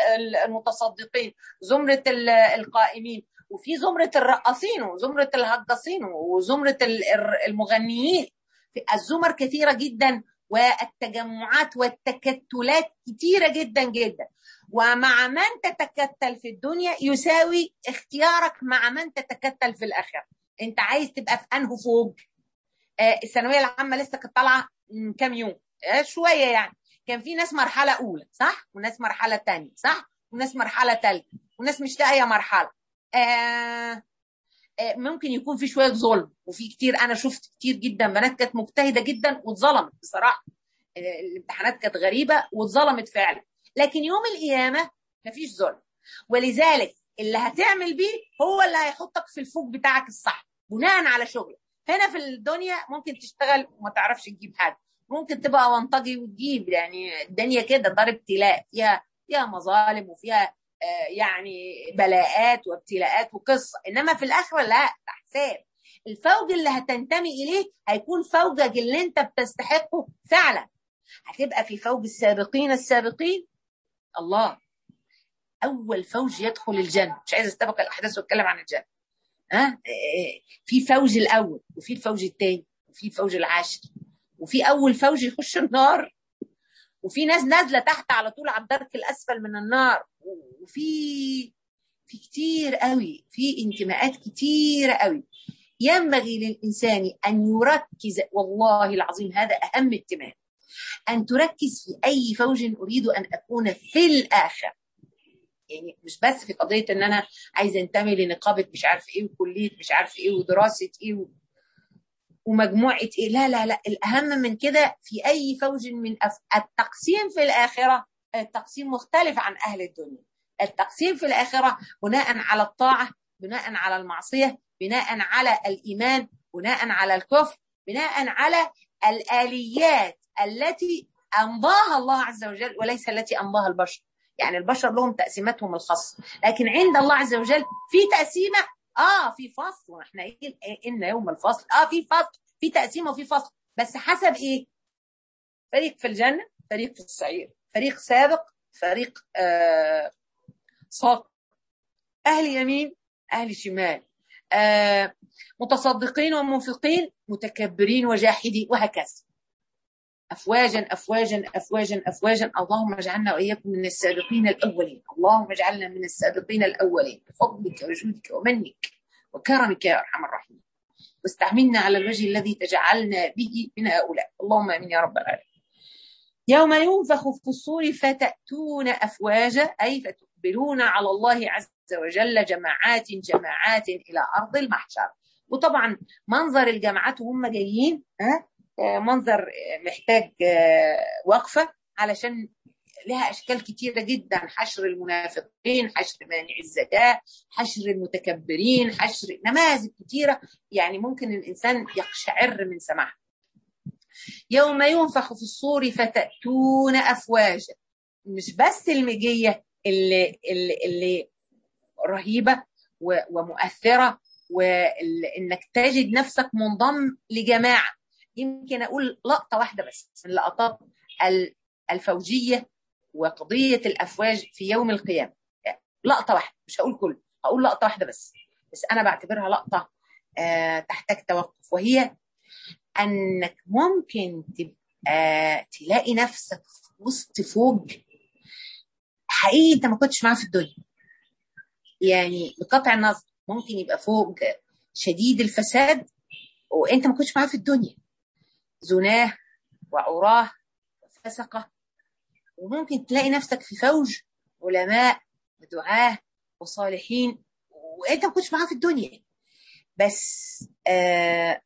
المتصدقين زمره القائمين وفي زمره الرقاصين وزمره الهجاصين وزمره المغنيين الزمر كثيره جدا والتجمعات والتكتلات كثيره جدا جدا ومع من تتكتل في الدنيا يساوي اختيارك مع من تتكتل في الاخره انت عايز تبقى في انه فوق آه الثانويه العامه لسه كانت طالعه من كام يوم آه شويه يعني كان في ناس مرحله اولى صح وناس مرحله ثانيه صح وناس مرحله ثالثه وناس مش لاقيه مرحله آه ممكن يكون في شويه ظلم وفي كتير انا شفت كتير جدا بنات كانت مجتهده جدا واتظلمت بصراحه الامتحانات كانت غريبه واتظلمت فعلا لكن يوم القيامه مفيش ظلم ولذلك اللي هتعمل بيه هو اللي هيحطك في الفوق بتاعك الصح بناء على شغلك هنا في الدنيا ممكن تشتغل وما تعرفش تجيب حاجه ممكن تبقى وانطجي وتجيب يعني الدنيا كده دار ابتلاء فيها فيها مظالم وفيها يعني بلاءات وابتلاءات وقصه انما في الاخره لا حساب الفوج اللي هتنتمي اليه هيكون فوجك اللي انت بتستحقه فعلا هتبقى في فوج السابقين السابقين الله اول فوج يدخل الجنه مش عايز استبق الاحداث واتكلم عن الجنه ها في فوج الاول وفي الفوج الثاني وفي الفوج العاشر وفي اول فوج يخش النار وفي ناس نازله تحت على طول على الدرك الاسفل من النار وفي في كتير قوي في انتماءات كتير قوي ينبغي للانسان ان يركز والله العظيم هذا اهم انتماء ان تركز في اي فوج اريد ان اكون في الاخر يعني مش بس في قضيه ان انا عايز انتمي لنقابه مش عارف ايه وكليه مش عارف ايه ودراسه ايه و... ومجموعه ايه لا لا لا الاهم من كده في اي فوج من أف... التقسيم في الاخره التقسيم مختلف عن اهل الدنيا التقسيم في الاخره بناء على الطاعه بناء على المعصيه بناء على الايمان بناء على الكفر بناء على الاليات التي امضاها الله عز وجل وليس التي امضاها البشر يعني البشر لهم تقسيماتهم الخاصه لكن عند الله عز وجل في تقسيمه اه في فصل احنا ايه ان يوم الفصل اه في فصل في تقسيمه وفي فصل بس حسب ايه فريق في الجنه فريق في السعير فريق سابق فريق آه ساق اهل يمين اهل شمال آه متصدقين ومنفقين متكبرين وجاحدين وهكذا افواجا افواجا افواجا افواجا اللهم اجعلنا واياكم من السابقين الاولين اللهم اجعلنا من السابقين الاولين بفضلك وجودك ومنك وكرمك يا ارحم الراحمين واستعملنا على الوجه الذي تجعلنا به من هؤلاء اللهم امين يا رب العالمين يوم ينفخ في الصور فتأتون أفواجا أي فتقبلون على الله عز وجل جماعات جماعات إلى أرض المحشر وطبعا منظر الجماعات وهم جايين منظر محتاج وقفة علشان لها أشكال كتيرة جدا حشر المنافقين حشر مانع الزكاة حشر المتكبرين حشر نماذج كتيرة يعني ممكن الإنسان يقشعر من سماعها يوم ينفخ في الصور فتأتون أفواجا مش بس المجية اللي, اللي, اللي رهيبة ومؤثرة وإنك تجد نفسك منضم لجماعة يمكن أقول لقطة واحدة بس من لقطات الفوجية وقضية الأفواج في يوم القيامة لقطة واحدة مش هقول كله هقول لقطة واحدة بس بس أنا بعتبرها لقطة آه تحتاج توقف وهي انك ممكن تبقى تلاقي نفسك في وسط فوج حقيقي انت ما كنتش معاه في الدنيا يعني بقطع النظر ممكن يبقى فوج شديد الفساد وانت ما كنتش معاه في الدنيا زناه وعراه وفسقه وممكن تلاقي نفسك في فوج علماء ودعاه وصالحين وانت ما كنتش معاه في الدنيا بس آه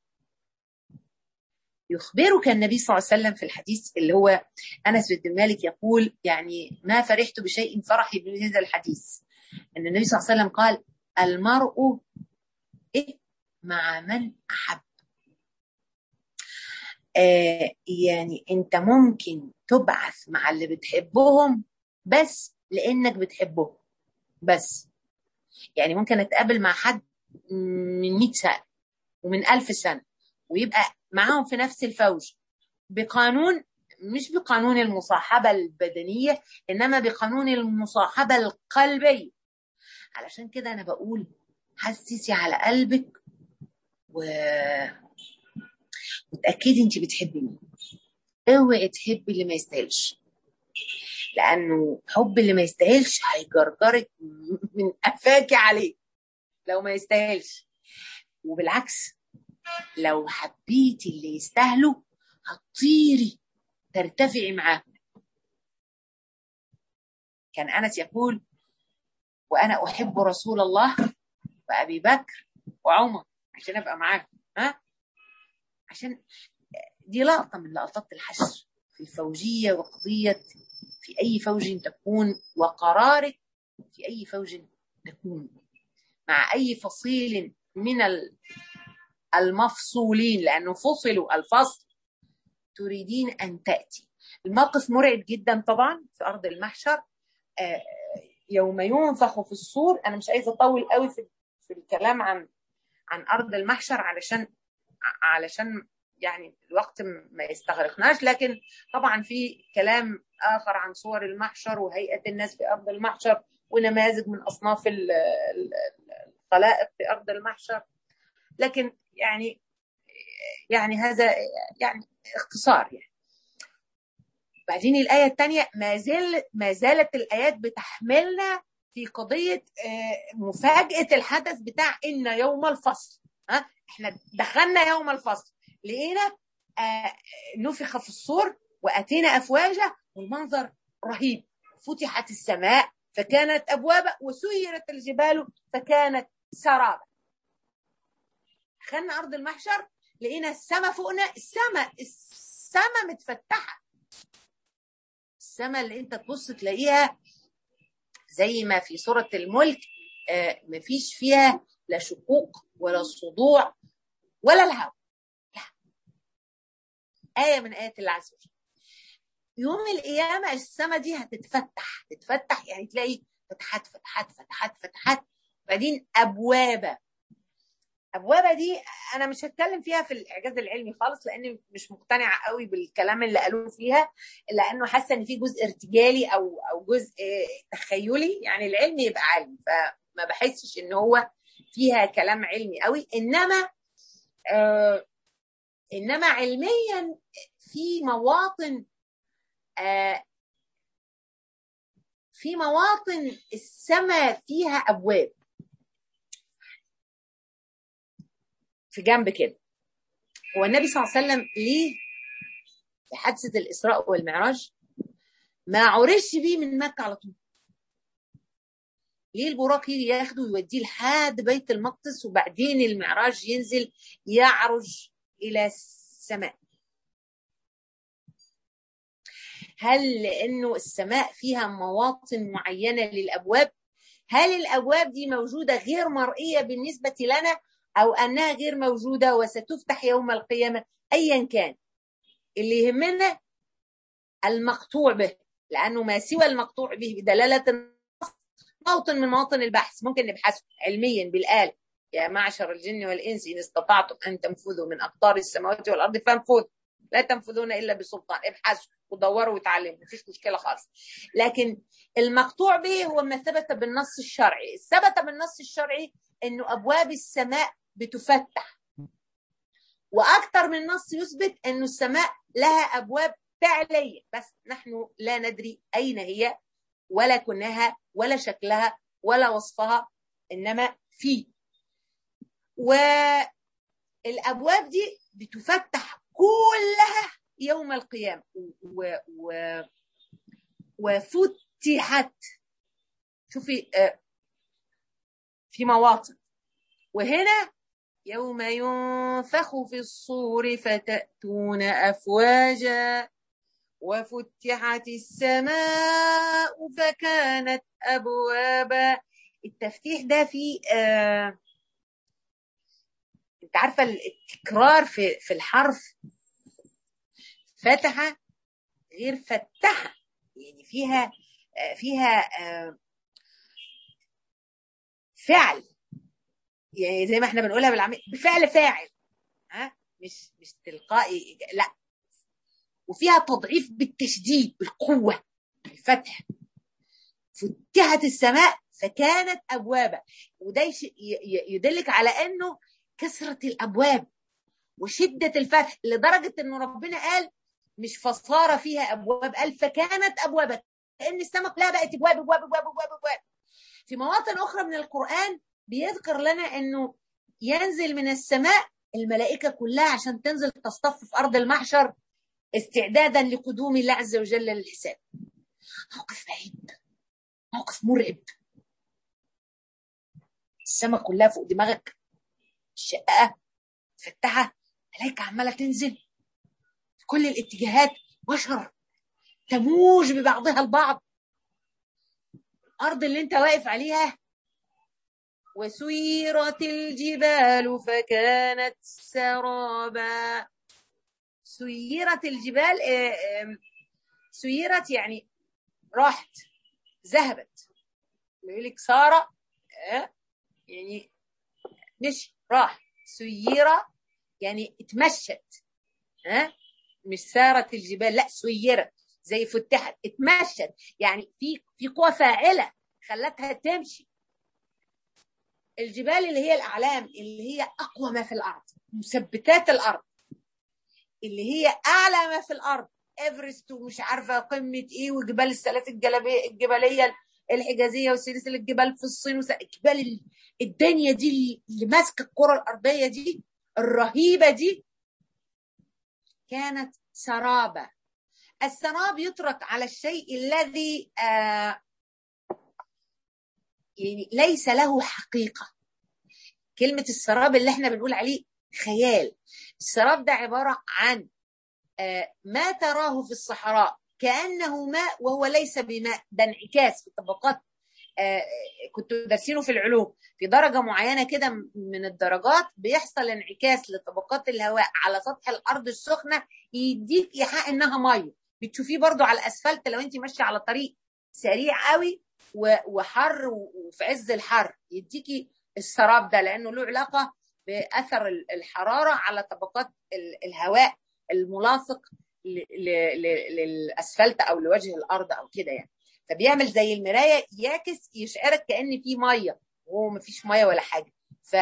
يخبرك النبي صلى الله عليه وسلم في الحديث اللي هو انس بن مالك يقول يعني ما فرحت بشيء فرحي بهذا الحديث ان النبي صلى الله عليه وسلم قال المرء إيه مع من احب آه يعني انت ممكن تبعث مع اللي بتحبهم بس لانك بتحبهم بس يعني ممكن اتقابل مع حد من 100 سنه ومن 1000 سنه ويبقى معاهم في نفس الفوج بقانون مش بقانون المصاحبة البدنية إنما بقانون المصاحبة القلبية علشان كده أنا بقول حسسي على قلبك و... وتأكدي أنت بتحبي مين اوعي تحبي اللي ما يستاهلش لأنه حب اللي ما يستاهلش هيجرجرك من قفاكي عليه لو ما يستاهلش وبالعكس لو حبيتي اللي يستاهلوا هتطيري ترتفعي معاهم كان انس يقول وانا احب رسول الله وابي بكر وعمر عشان ابقى معاهم ها عشان دي لقطه من لقطات الحشر في الفوجيه وقضيه في اي فوج تكون وقرارك في اي فوج تكون مع اي فصيل من المفصولين لأنه فصلوا الفصل تريدين أن تأتي الموقف مرعب جدا طبعا في أرض المحشر يوم ينفخ في الصور أنا مش عايزة أطول قوي في, في الكلام عن عن أرض المحشر علشان علشان يعني الوقت ما يستغرقناش لكن طبعا في كلام آخر عن صور المحشر وهيئة الناس في أرض المحشر ونماذج من أصناف الخلائق في أرض المحشر لكن يعني يعني هذا يعني اختصار يعني بعدين الآية الثانية ما زال ما زالت الآيات بتحملنا في قضية مفاجأة الحدث بتاع إن يوم الفصل ها احنا دخلنا يوم الفصل لقينا نفخ في الصور وأتينا أفواجا والمنظر رهيب فتحت السماء فكانت أبوابا وسيرت الجبال فكانت سرابا دخلنا ارض المحشر لقينا السماء فوقنا السماء السماء متفتحه السماء اللي انت تبص تلاقيها زي ما في سوره الملك آه مفيش فيها لا شقوق ولا صدوع ولا الهواء لا آية من آيات الله عز وجل يوم القيامة السماء دي هتتفتح تتفتح يعني تلاقي فتحات فتحات فتحات فتحات بعدين أبوابة ابوابه دي انا مش هتكلم فيها في الاعجاز العلمي خالص لاني مش مقتنعه قوي بالكلام اللي قالوه فيها لانه حاسه ان في جزء ارتجالي او او جزء تخيلي يعني العلم يبقى علم فما بحسش ان هو فيها كلام علمي قوي انما آه انما علميا في مواطن آه في مواطن السماء فيها ابواب في جنب كده هو النبي صلى الله عليه وسلم ليه في حادثه الاسراء والمعراج ما عرش بيه من مكه على طول ليه البراق يجي ياخده ويوديه لحد بيت المقدس وبعدين المعراج ينزل يعرج الى السماء هل لانه السماء فيها مواطن معينه للابواب هل الابواب دي موجوده غير مرئيه بالنسبه لنا او انها غير موجوده وستفتح يوم القيامه ايا كان اللي يهمنا المقطوع به لانه ما سوى المقطوع به بدلاله موطن من مواطن البحث ممكن نبحثه علميا بالآلة يا معشر الجن والإنس إن استطعتم أن تنفذوا من أقطار السماوات والأرض فانفذوا لا تنفذون إلا بسلطان ابحثوا ودوروا وتعلموا مفيش مشكلة خالص لكن المقطوع به هو ما ثبت بالنص الشرعي ثبت بالنص الشرعي أنه أبواب السماء بتفتح وأكثر من نص يثبت أنه السماء لها أبواب فعلية بس نحن لا ندري أين هي ولا كنها ولا شكلها ولا وصفها انما في والابواب دي بتفتح كلها يوم القيامه و... و... وفتحت شوفي في مواطن وهنا يوم ينفخ في الصور فتأتون أفواجا وفتحت السماء فكانت أبوابا التفتيح ده في آه انت عارفة التكرار في, في الحرف فتح غير فتح يعني فيها آه فيها آه فعل يعني زي ما احنا بنقولها بالعميل بفعل فاعل ها مش مش تلقائي لا وفيها تضعيف بالتشديد بالقوة الفتح فتحت السماء فكانت أبوابا وده يدلك على أنه كثرة الأبواب وشدة الفتح لدرجة أنه ربنا قال مش فصار فيها أبواب قال فكانت أبوابا لأن السماء كلها بقت أبواب أبواب أبواب أبواب أبواب في مواطن أخرى من القرآن بيذكر لنا أنه ينزل من السماء الملائكة كلها عشان تنزل تصطف في أرض المحشر استعدادا لقدوم الله عز وجل للحساب موقف بعيد موقف مرعب السماء كلها فوق دماغك الشقة مفتحة ملائكة عمالة تنزل في كل الاتجاهات بشر تموج ببعضها البعض الأرض اللي أنت واقف عليها وسيرت الجبال فكانت سرابا سيرت الجبال سيرت يعني راحت ذهبت يقول لك سارة يعني مش راح سيرة يعني اتمشت ها مش سارت الجبال لا سيرت زي فتحت اتمشت يعني في في قوة فاعلة خلتها تمشي الجبال اللي هي الأعلام اللي هي أقوى ما في الأرض مثبتات الأرض اللي هي أعلى ما في الأرض إيفرست ومش عارفة قمة إيه وجبال السلات الجلبية الجبلية الحجازية وسلسلة الجبال في الصين جبال الدنيا دي اللي ماسكة الكرة الأرضية دي الرهيبة دي كانت سرابة السراب يترك على الشيء الذي آه يعني ليس له حقيقة كلمة السراب اللي احنا بنقول عليه خيال السراب ده عبارة عن آه ما تراه في الصحراء كأنه ماء وهو ليس بماء ده انعكاس في طبقات آه كنت دارسينه في العلوم في درجة معينة كده من الدرجات بيحصل انعكاس لطبقات الهواء على سطح الأرض السخنة يديك إيحاء إنها مية بتشوفيه برضو على الأسفلت لو أنت ماشية على طريق سريع قوي وحر وفي عز الحر يديكي السراب ده لأنه له علاقة بأثر الحرارة على طبقات الهواء الملاصق للأسفلت أو لوجه الأرض أو كده يعني فبيعمل زي المراية يعكس يشعرك كأن في مية وهو مفيش مية ولا حاجة ف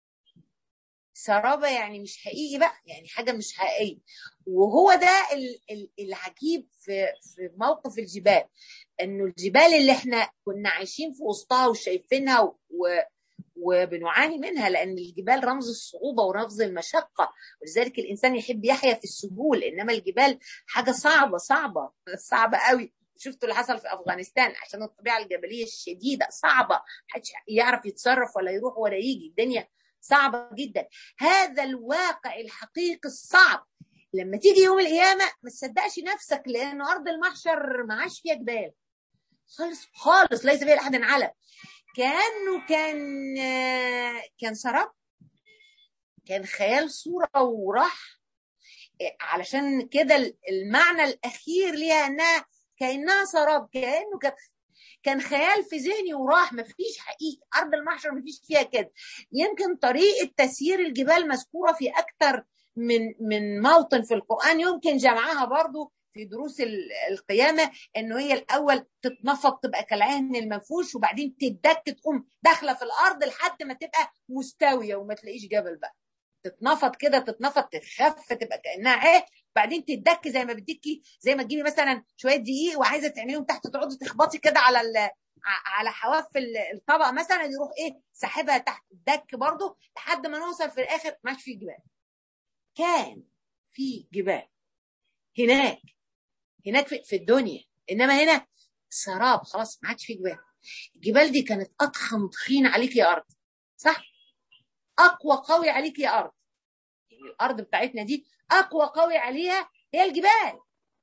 سرابة يعني مش حقيقي بقى يعني حاجة مش حقيقية وهو ده العجيب في في موقف الجبال انه الجبال اللي احنا كنا عايشين في وسطها وشايفينها و وبنعاني منها لان الجبال رمز الصعوبه ورمز المشقه ولذلك الانسان يحب يحيا في السهول انما الجبال حاجه صعبه صعبه صعبه قوي شفتوا اللي حصل في افغانستان عشان الطبيعه الجبليه الشديده صعبه محدش يعرف يتصرف ولا يروح ولا يجي الدنيا صعبه جدا هذا الواقع الحقيقي الصعب لما تيجي يوم القيامه ما تصدقش نفسك لان ارض المحشر ما عادش فيها جبال خالص خالص ليس فيها احد علم كانه كان كان سراب كان خيال صوره وراح علشان كده المعنى الاخير ليها انها كانها سراب كانه كانت كان خيال في ذهني وراح ما فيش حقيقي ارض المحشر ما فيش فيها كده يمكن طريقه تسيير الجبال مذكوره في اكثر من من موطن في القران يمكن جمعها برضو في دروس القيامة انه هي الاول تتنفض تبقى كالعين المنفوش وبعدين تدك تقوم داخلة في الارض لحد ما تبقى مستوية وما تلاقيش جبل بقى تتنفض كده تتنفض تخف تبقى كانها ايه بعدين تدك زي ما بتدكي زي ما تجيبي مثلا شويه دقيق وعايزه تعمليهم تحت تقعدي تخبطي كده على على حواف الطبق مثلا يروح ايه ساحبها تحت الدك برضه لحد ما نوصل في الاخر ماشي في جبال كان في جبال هناك هناك في الدنيا انما هنا سراب خلاص ما عادش في جبال الجبال دي كانت اضخم طحين عليك يا ارض صح اقوى قوي عليك يا ارض يعني الارض بتاعتنا دي اقوى قوي عليها هي الجبال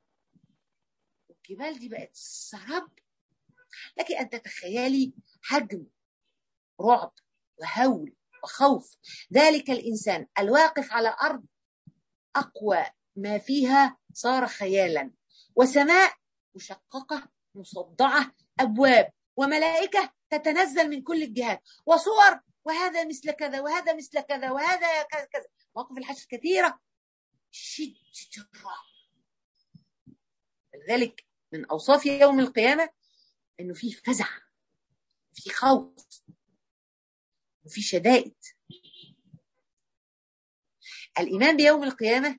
الجبال دي بقت سراب لكن ان تتخيلي حجم رعب وهول وخوف ذلك الانسان الواقف على ارض اقوى ما فيها صار خيالا وسماء مشققه مصدعه ابواب وملائكه تتنزل من كل الجهات وصور وهذا مثل كذا وهذا مثل كذا وهذا كذا كذا مواقف الحشر كثيره شدة الرعب لذلك من اوصاف يوم القيامه انه في فزع في خوف وفي شدائد الايمان بيوم القيامه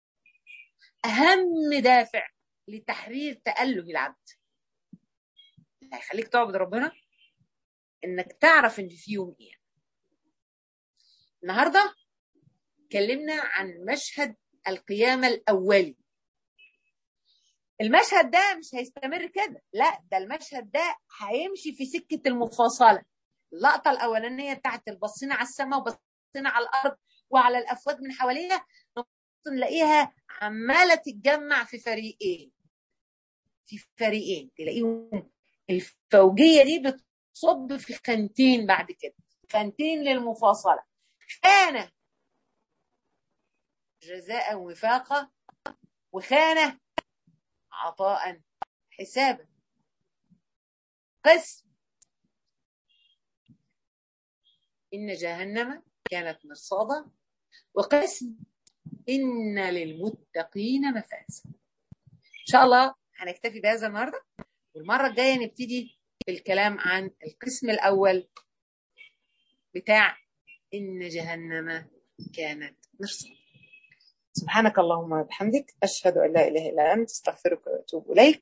اهم دافع لتحرير تاله العبد هيخليك تعبد ربنا انك تعرف ان في يوم قيامه النهارده اتكلمنا عن مشهد القيامه الاولي المشهد ده مش هيستمر كده لا ده المشهد ده هيمشي في سكه المفاصله اللقطه الاولانيه بتاعت البصينا على السماء وبصينا على الارض وعلى الافواج من حواليها نلاقيها عماله تتجمع في فريقين في فريقين تلاقيهم الفوجيه دي بتصب في خانتين بعد كده خانتين للمفاصله خانه جزاء وفاقا وخانه عطاء حسابا قسم إن جهنم كانت مرصادا وقسم إن للمتقين مفازا إن شاء الله هنكتفي بهذا النهاردة والمرة الجاية نبتدي بالكلام عن القسم الأول بتاع إن جهنم كانت مرصادا سبحانك اللهم وبحمدك أشهد أن لا إله إلا أنت أستغفرك وأتوب إليك